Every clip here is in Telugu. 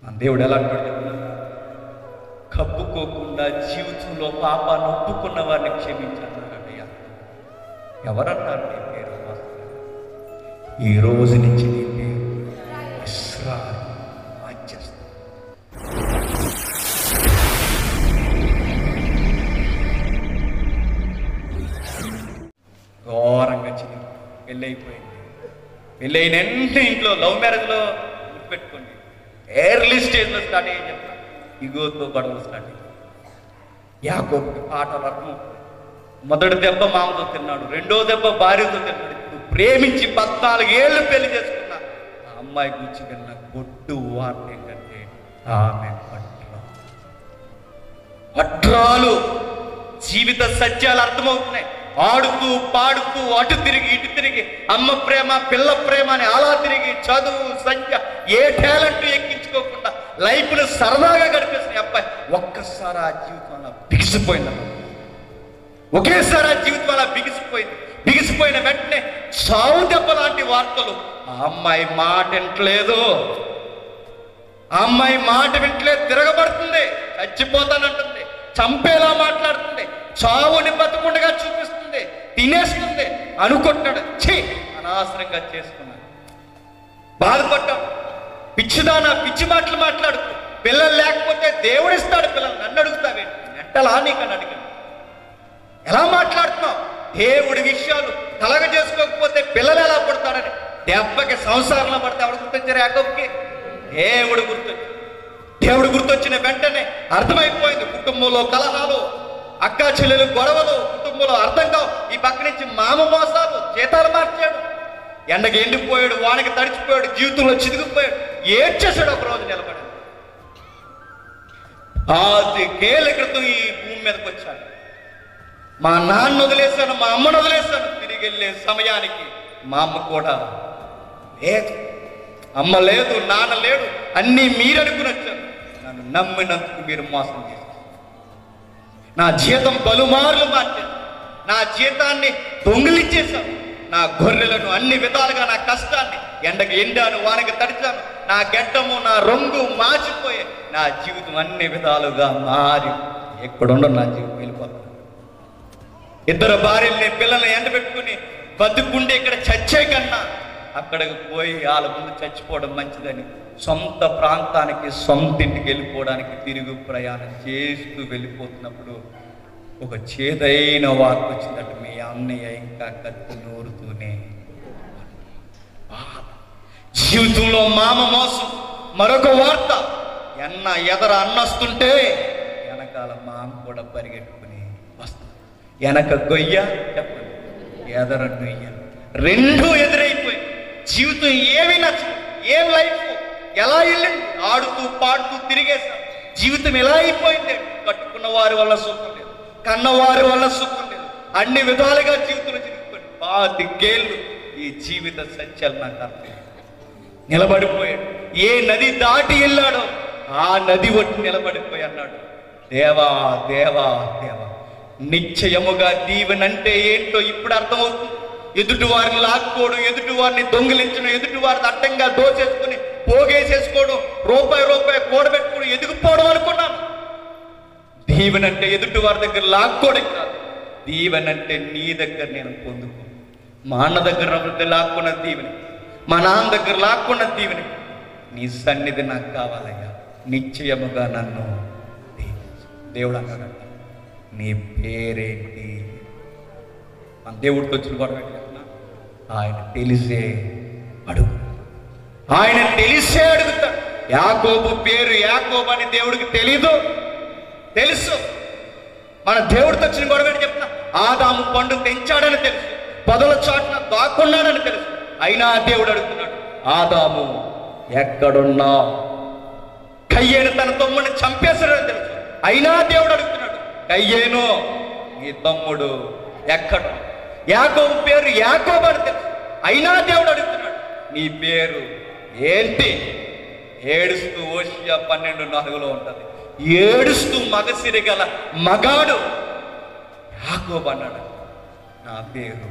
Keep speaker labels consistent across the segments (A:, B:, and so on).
A: మన దేవుడు ఎలా అంటాడు చెప్పనా? కప్పుకోకుండా జీవితంలో పాపాన్ని ఒప్పుకున్న వారిని క్షమించన్నాడయ్యా ఎవరన్నారు నీ పేరు మాస్టర్? ఈ రోజు నుంచి నీ పేరు ఇస్రాయల్ మార్చేస్తా ఘోరంగా చిని పెళ్ళి అయిపోయింది పెళ్ళి అయిన వెంటనే ఇంట్లో లవ్ మ్యారేజ్లో గుర్తుపెట్టుకోండి ఎర్లీ స్టేజ్లో స్టార్ట్ అయ్యి చెప్తా ఇగోతో గొడవలు స్టార్ట్ అయ్యి యాకోబుకి పాటలు అర్థం మొదటి దెబ్బ మామతో తిన్నాడు రెండో దెబ్బ భార్యతో తిన్నాడు ఇప్పుడు ప్రేమించి పద్నాలుగు ఏళ్ళు పెళ్లి చేసుకున్నా ఆ అమ్మాయి గురించి విన్న గొడ్డు వార్త ఏంటంటే ఆమె పట్ల వడ్రాలు జీవిత సత్యాలు అర్థమవుతున్నాయి ఆడుతూ పాడుతూ అటు తిరిగి ఇటు తిరిగి అమ్మ ప్రేమ పిల్ల ప్రేమ అని అలా తిరిగి చదువు సంఖ్య ఏ టాలెంట్ ఎక్కించుకోకుండా లైఫ్ను సరదాగా గడిపేసిన అబ్బాయి ఒక్కసారి ఆ జీవితం అలా బిగిసిపోయిందన్న ఒకేసారి ఆ జీవితం అలా బిగిసిపోయింది బిగిసిపోయిన వెంటనే చావు దెబ్బ లాంటి వార్తలు ఆ అమ్మాయి మాట వింటలేదు ఆ అమ్మాయి మాట వింటలేదు తిరగబడుతుంది చచ్చిపోతానంటుంది చంపేలా మాట్లాడుతుంది చావుని బతుకుండగా చూపిస్తుంది తినేస్తుంది అనుకుంటున్నాడు ఛీ అనవసరంగా చేసుకున్నాడు బాధపడ్డాం పిచ్చిదానా పిచ్చి మాటలు మాట్లాడు పిల్లలు లేకపోతే దేవుడిస్తాడు పిల్లలు నన్ను అడుగుతావేంటి మెంటలా నీకు అని అడిగాను ఎలా మాట్లాడుతున్నావు దేవుడి విషయాలు కలగ చేసుకోకపోతే పిల్లలు ఎలా పుడతారని దెబ్బకి సంసారంలో పడితే ఎవడు గుర్తొచ్చారు యాకబ్కి దేవుడు గుర్తొచ్చి దేవుడు గుర్తొచ్చిన వెంటనే అర్థమైపోయింది కుటుంబంలో కలహాలు అక్కా చెల్లెలు గొడవలు కుటుంబంలో అర్థం కావు ఈ పక్క నుంచి మామ మోసాలు జీతాలు మార్చాడు ఎండకి ఎండిపోయాడు వానకి తడిచిపోయాడు జీవితంలో చిదిగిపోయాడు ఏడ్చేశాడు ఒక రోజు నిలబడి ఆదికేళ్ల క్రితం ఈ భూమి మీదకి వచ్చాడు మా నాన్న వదిలేశాను మా అమ్మను వదిలేశాను తిరిగి వెళ్ళే సమయానికి మా అమ్మ కూడా లేదు అమ్మ లేదు నాన్న లేడు అన్నీ మీరు అనుకుని వచ్చారు నన్ను నమ్మినందుకు మీరు మోసం చేశారు నా జీతం పలుమార్లు మార్చారు నా జీతాన్ని దొంగిలించేశాను నా గొర్రెలను అన్ని విధాలుగా నా కష్టాన్ని ఎండకి ఎండాను వానకి తడిచాను నా గడ్డము నా రంగు మార్చిపోయే నా జీవితం అన్ని విధాలుగా మారి ఎక్కడుండో నా జీవితం వెళ్ళిపోతుంది ఇద్దరు భార్యల్ని పిల్లల్ని ఎండ పెట్టుకుని బతుకుంటే ఇక్కడ చచ్చే కన్నా అక్కడికి పోయి వాళ్ళ ముందు చచ్చిపోవడం మంచిదని సొంత ప్రాంతానికి సొంత ఇంటికి వెళ్ళిపోవడానికి తిరుగు ప్రయాణం చేస్తూ వెళ్ళిపోతున్నప్పుడు ఒక చేదైన వార్త వచ్చిందట మీ అన్నయ్య ఇంకా కత్తి నూరుతూనే బాధ. జీవితంలో మామ మోసం మరొక వార్త ఎన్న ఎదర అన్నస్తుంటే వెనకాల మామ కూడా పరిగెట్టుకుని వస్తుంది వెనక గొయ్య చెప్పండి ఎదర నొయ్య రెండూ ఎదురైపోయి జీవితం ఏమీ నచ్చదు ఏం లైఫ్ ఎలా వెళ్ళింది ఆడుతూ పాడుతూ తిరిగేశాం జీవితం ఎలా అయిపోయింది కట్టుకున్న వారి వల్ల సుఖం లేదు కన్నవారి వల్ల సుఖం లేదు అన్ని విధాలుగా జీవితంలో చిరిగిపోయింది పాతికేళ్ళు ఈ జీవిత సత్యాలు నాకు అర్థం నిలబడిపోయాడు ఏ నది దాటి వెళ్ళాడో ఆ నది ఒట్టి నిలబడిపోయి అన్నాడు దేవా దేవా దేవా నిశ్చయముగా దీవెనంటే ఏంటో ఇప్పుడు అర్థమవుతుంది ఎదుటి వారిని లాక్కోడు ఎదుటి వారిని దొంగిలించడం ఎదుటి వారిని అడ్డంగా దోచేసుకుని పోగేసేసుకోవడం రూపాయి రూపాయి కూడబెట్టుకుని ఎదిగిపోవడం అనుకున్నాను దీవెనంటే ఎదుటి వారి దగ్గర లాక్కోవడం కాదు దీవెనంటే నీ దగ్గర నేను పొందుకో మా అన్న దగ్గర ఉన్నది లాక్కున్న దీవెని మా నాన్న దగ్గర లాక్కున్న దీవెని నీ సన్నిధి నాకు కావాలయ్యా నిశ్చయముగా నన్ను దీవించు. దేవుడు అన్నాడంట నీ పేరేంటి మన దేవుడితో వచ్చిన గొడవ ఏంటి చెప్పనా? ఆయన తెలిసే అడుగు ఆయన తెలిసే అడుగుతాడు యాకోబు పేరు యాకోబు అని దేవుడికి తెలీదు తెలుసు మన దేవుడితో వచ్చిన గొడవ ఏంటి చెప్తున్నా ఆదాము పండు తెంచాడని తెలుసు పదల చాటున దాక్కున్నాడని తెలుసు అయినా దేవుడు అడుగుతున్నాడు ఆదాము ఎక్కడున్నా కయ్యేను తన తమ్ముడిని చంపేశాడని తెలుసు అయినా దేవుడు అడుగుతున్నాడు కయ్యేను నీ తమ్ముడు ఎక్కడ యాకోబు పేరు యాకోబు అని తెలుసు అయినా దేవుడు అడుగుతున్నాడు నీ పేరు ఏంటి ఏడుస్తూ ఓషియా పన్నెండు నాలుగులో ఉంటది ఏడుస్తూ మగసిరి గల మగాడు యాకోబు అన్నాడు నా పేరు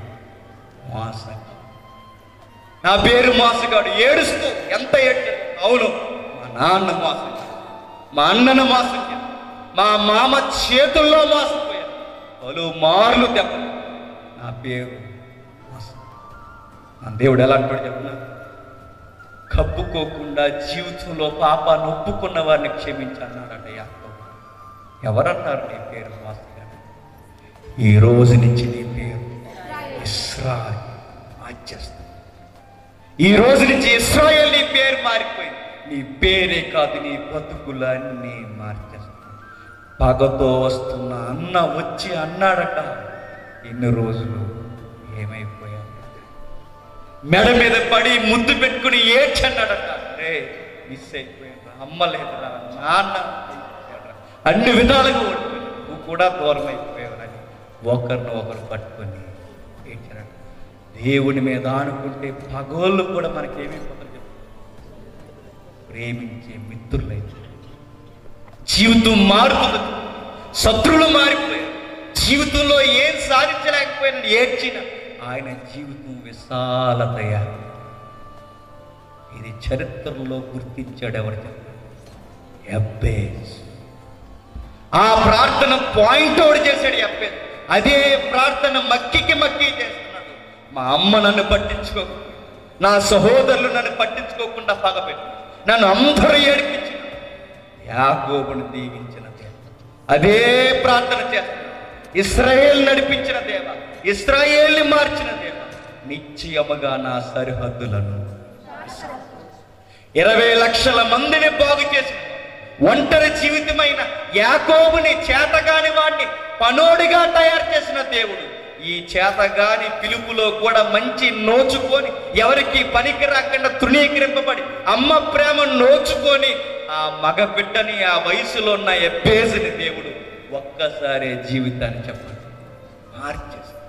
A: మోసగాడు నా పేరు మోసగాడు ఏడుస్తూ ఎంత ఏడ్చాడు అవును మా నాన్న మోసం చేశాను మా అన్నను మోసం చేశాను మా మామ చేతుల్లో మోసపోయాను పలు మార్లు దెబ్బ నా పేరు మోసం నా దేవుడు ఎలా అంటాడు చెప్పిన కప్పుకోకుండా జీవితంలో పాపాన్ని ఒప్పుకున్న వారిని క్షమించన్నాడట యాకోబు ఎవరన్నారు నీ పేరు మోసం ఈ రోజు నుంచి నీ పేరు ఇస్రాయల్ మార్చేస్తా ఈ రోజు నుంచి ఇస్రాయల్ నీ పేరు మారిపోయింది నీ పేరే కాదు నీ బతుకులన్నీ మార్చేస్తా పగతో వస్తున్న అన్న వచ్చి అన్నాడట ఇన్ని రోజులు ఏమైపోయావు మెడ మీద పడి ముద్దు పెట్టుకుని ఏడ్చన్నాడట రే మిస్ అయిపోయాడు అమ్మ లేదురా నాన్న అయిపోయాడురా. అన్ని విధాలుగా ఓడిపోయాడు నువ్వు కూడా దూరం అయిపోయావని ఒకరిని ఒకరు పట్టుకొని ఏడ్చారట దేవుని మీద ఆనుకుంటే పగోళ్ళు కూడా మనకేమైపోతారు చెప్పు ప్రేమించే మిత్రులైతే జీవితం మారుతుంది శత్రువులు మారిపోయారు జీవితంలో ఏం సాధించలేకపోయినా ఏడ్చిన ఆయన జీవితం విశాలతయ ఇది చరిత్రలో గుర్తించాడు ఎవరు చెప్పారు ఎబ్బేస్ ఆ ప్రార్థన పాయింట్ అవుట్ చేశాడు ఎబ్బేస్ అదే ప్రార్థన మక్కికి మక్కి చేస్తున్నాడు మా అమ్మ నన్ను పట్టించుకోకు నా సహోదరులు నన్ను పట్టించుకోకుండా పగబెట్టు నన్ను అందరూ ఏడిపించిన యాకోబును దీవించిన దేవ అదే ప్రార్థన చేస్తున్నాడు ఇస్రాయేల్ నడిపించిన దేవ ఇస్రాయేల్ని మార్చిన దేవ నిశ్చయముగా నా సరిహద్దులను ఇరవై లక్షల మందిని బాగు చేసిన ఒంటరి జీవితమైన యాకోబుని చేతగాని వాడిని పనోడిగా తయారు చేసిన దేవుడు ఈ చేతగాని పిలుపులో కూడా మంచి నోచుకొని ఎవరికి పనికి రాకుండా తృణీకరింపబడి అమ్మ ప్రేమ నోచుకొని ఆ మగ బిడ్డని ఆ వయసులో ఉన్న ఎబ్బేసిని దేవుడు ఒక్కసారి జీవితాన్ని చెప్పండి మార్చేస్తాడు